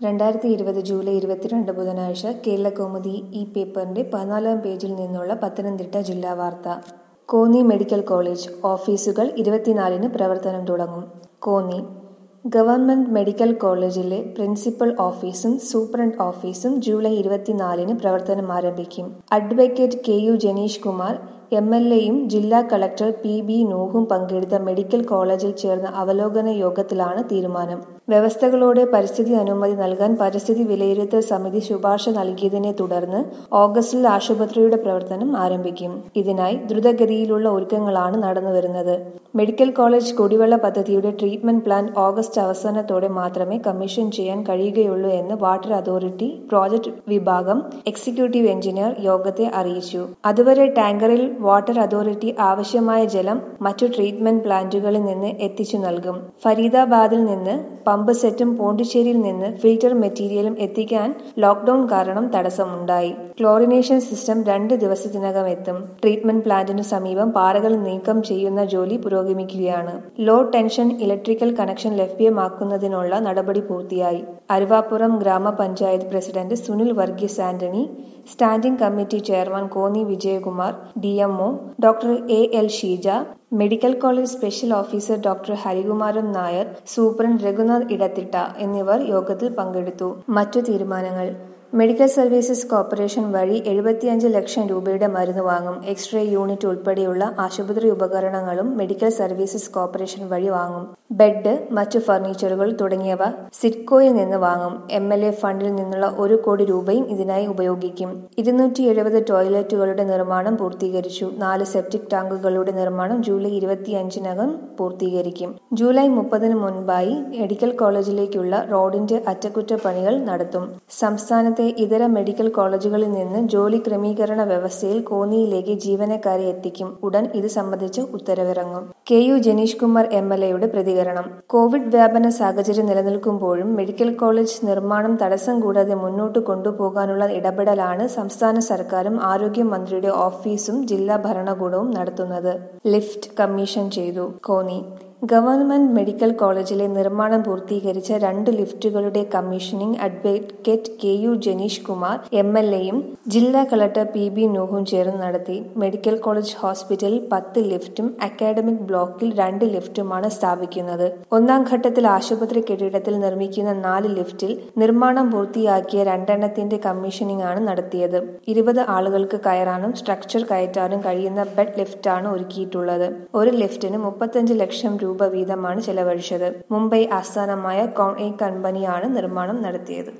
രണ്ടായിരത്തി ഇരുപത് ജൂലൈ ഇരുപത്തിരണ്ട് ബുധനാഴ്ച കേരളകൗമുദി ഈ പേപ്പറിന്റെ പതിനാലാം പേജിൽ നിന്നുള്ള പത്തനംതിട്ട ജില്ലാ വാർത്ത കോന്നി മെഡിക്കൽ കോളേജ് ഓഫീസുകൾ ഇരുപത്തിനാലിന് പ്രവർത്തനം തുടങ്ങും കോന്നി ഗവൺമെന്റ് മെഡിക്കൽ കോളേജിലെ പ്രിൻസിപ്പൽ ഓഫീസും സൂപ്രണ്ട് ഓഫീസും ജൂലൈ ഇരുപത്തിനാലിന് പ്രവർത്തനം ആരംഭിക്കും advocate K U Janeesh Kumar M L എയും ജില്ലാ കളക്ടർ പി ബി നൂഹും പങ്കെടുത്ത മെഡിക്കൽ കോളേജിൽ ചേർന്ന അവലോകന യോഗത്തിലാണ് തീരുമാനം വ്യവസ്ഥകളോടെ പരിസ്ഥിതി അനുമതി നൽകാൻ പരിസ്ഥിതി വിലയിരുത്തൽ സമിതി ശുപാർശ നൽകിയതിനെ തുടർന്ന് ഓഗസ്റ്റിൽ ആശുപത്രിയുടെ പ്രവർത്തനം ആരംഭിക്കും ഇതിനായി ദ്രുതഗതിയിലുള്ള ഒരുക്കങ്ങളാണ് നടന്നുവരുന്നത് മെഡിക്കൽ കോളേജ് കുടിവെള്ള പദ്ധതിയുടെ ട്രീറ്റ്മെന്റ് പ്ലാൻ ഓഗസ്റ്റ് അവസാനത്തോടെ മാത്രമേ കമ്മീഷൻ ചെയ്യാൻ കഴിയുകയുള്ളൂ എന്ന് വാട്ടർ അതോറിറ്റി പ്രോജക്ട് വിഭാഗം എക്സിക്യൂട്ടീവ് എഞ്ചിനീയർ യോഗത്തെ അറിയിച്ചു അതുവരെ ടാങ്കറിൽ വാട്ടർ അതോറിറ്റി ആവശ്യമായ ജലം മറ്റു ട്രീറ്റ്മെന്റ് പ്ലാന്റുകളിൽ നിന്ന് എത്തിച്ചു നൽകും ഫരീദാബാദിൽ നിന്ന് പമ്പ് സെറ്റും പോണ്ടിച്ചേരിയിൽ നിന്ന് ഫിൽറ്റർ മെറ്റീരിയലും എത്തിക്കാൻ ലോക്ഡൌൺ കാരണം തടസ്സമുണ്ടായി ക്ലോറിനേഷൻ സിസ്റ്റം രണ്ട് ദിവസത്തിനകം എത്തും ട്രീറ്റ്മെന്റ് പ്ലാന്റിനു സമീപം പാറകൾ നീക്കം ചെയ്യുന്ന ജോലി പുരോഗമിക്കുകയാണ് ലോ ടെൻഷൻ ഇലക്ട്രിക്കൽ കണക്ഷൻ ലഭ്യമാക്കുന്നതിനുള്ള നടപടി പൂർത്തിയായി അരുവാപ്പുറം ഗ്രാമപഞ്ചായത്ത് president Sunil Varghese Antony standing committee chairman Konni Vijayakumar D MO doctor A L Sheeja medical college special officer doctor Harikumaran Nair superintendent Raghunath Edathitta എന്നിവർ യോഗത്തിൽ പങ്കെടുത്തു മറ്റു തീരുമാനങ്ങൾ മെഡിക്കൽ സർവീസസ് കോർപ്പറേഷൻ വഴി എഴുപത്തിയഞ്ച് ലക്ഷം രൂപയുടെ മരുന്ന് വാങ്ങും എക്സ്റേ യൂണിറ്റ് ഉൾപ്പെടെയുള്ള ആശുപത്രി ഉപകരണങ്ങളും മെഡിക്കൽ സർവീസസ് കോർപ്പറേഷൻ വഴി വാങ്ങും ബെഡ് മറ്റു ഫർണിച്ചറുകൾ തുടങ്ങിയവ സിഡ്കോയിൽ നിന്ന് വാങ്ങും എം എൽ എ ഫണ്ടിൽ നിന്നുള്ള ഒരു കോടി രൂപയും ഇതിനായി ഉപയോഗിക്കും ഇരുന്നൂറ്റി എഴുപത് ടോയ്ലറ്റുകളുടെ നിർമ്മാണം പൂർത്തീകരിച്ചു നാല് സെപ്റ്റിക് ടാങ്കുകളുടെ നിർമ്മാണം ജൂലൈ ഇരുപത്തിയഞ്ചിനകം പൂർത്തീകരിക്കും ജൂലൈ മുപ്പതിന് മുൻപായി മെഡിക്കൽ കോളേജിലേക്കുള്ള റോഡിന്റെ അറ്റകുറ്റപ്പണികൾ നടത്തും സംസ്ഥാനത്തെ ഇതര മെഡിക്കൽ കോളേജുകളിൽ നിന്ന് ജോലി ക്രമീകരണ വ്യവസ്ഥയിൽ കോന്നിയിലേക്ക് ജീവനക്കാരെ എത്തിക്കും ഉടൻ ഇത് സംബന്ധിച്ച് ഉത്തരവിറങ്ങും K U Janeesh Kumar M L എയുടെ പ്രതികരണം കോവിഡ് വ്യാപന സാഹചര്യം നിലനിൽക്കുമ്പോഴും മെഡിക്കൽ കോളേജ് നിർമ്മാണം തടസ്സം കൂടാതെ മുന്നോട്ട് കൊണ്ടുപോകാനുള്ള ഇടപെടലാണ് സംസ്ഥാന സർക്കാരും ആരോഗ്യമന്ത്രിയുടെ ഓഫീസും ജില്ലാ ഭരണകൂടവും നടത്തുന്നത് ലിഫ്റ്റ് കമ്മീഷൻ ചെയ്തു കോന്നി ഗവൺമെന്റ് മെഡിക്കൽ കോളേജിലെ നിർമ്മാണം പൂർത്തീകരിച്ച രണ്ട് ലിഫ്റ്റുകളുടെ commissioning advocate K U Janeesh Kumar M L എയും ജില്ലാ കളക്ടർ പി ബി നൂഹും ചേർന്ന് നടത്തി മെഡിക്കൽ കോളേജ് ഹോസ്പിറ്റലിൽ പത്ത് ലിഫ്റ്റും അക്കാഡമിക് ബ്ലോക്കിൽ രണ്ട് ലിഫ്റ്റുമാണ് സ്ഥാപിക്കുന്നത് ഒന്നാം ഘട്ടത്തിൽ ആശുപത്രി കെട്ടിടത്തിൽ നിർമ്മിക്കുന്ന നാല് ലിഫ്റ്റിൽ നിർമ്മാണം പൂർത്തിയാക്കിയ രണ്ടെണ്ണത്തിന്റെ കമ്മീഷനിംഗ് ആണ് നടത്തിയത് ഇരുപത് ആളുകൾക്ക് കയറാനും സ്ട്രക്ചർ കയറ്റാനും കഴിയുന്ന ബെഡ് ലിഫ്റ്റാണ് ഒരുക്കിയിട്ടുള്ളത് ഒരു ലിഫ്റ്റിന് മുപ്പത്തഞ്ച് ലക്ഷം രൂപ രൂപ വീതമാണ് ചെലവഴിച്ചത് മുംബൈ ആസ്ഥാനമായ കോൺ എ കമ്പനിയാണ് നിർമ്മാണം നടത്തിയത്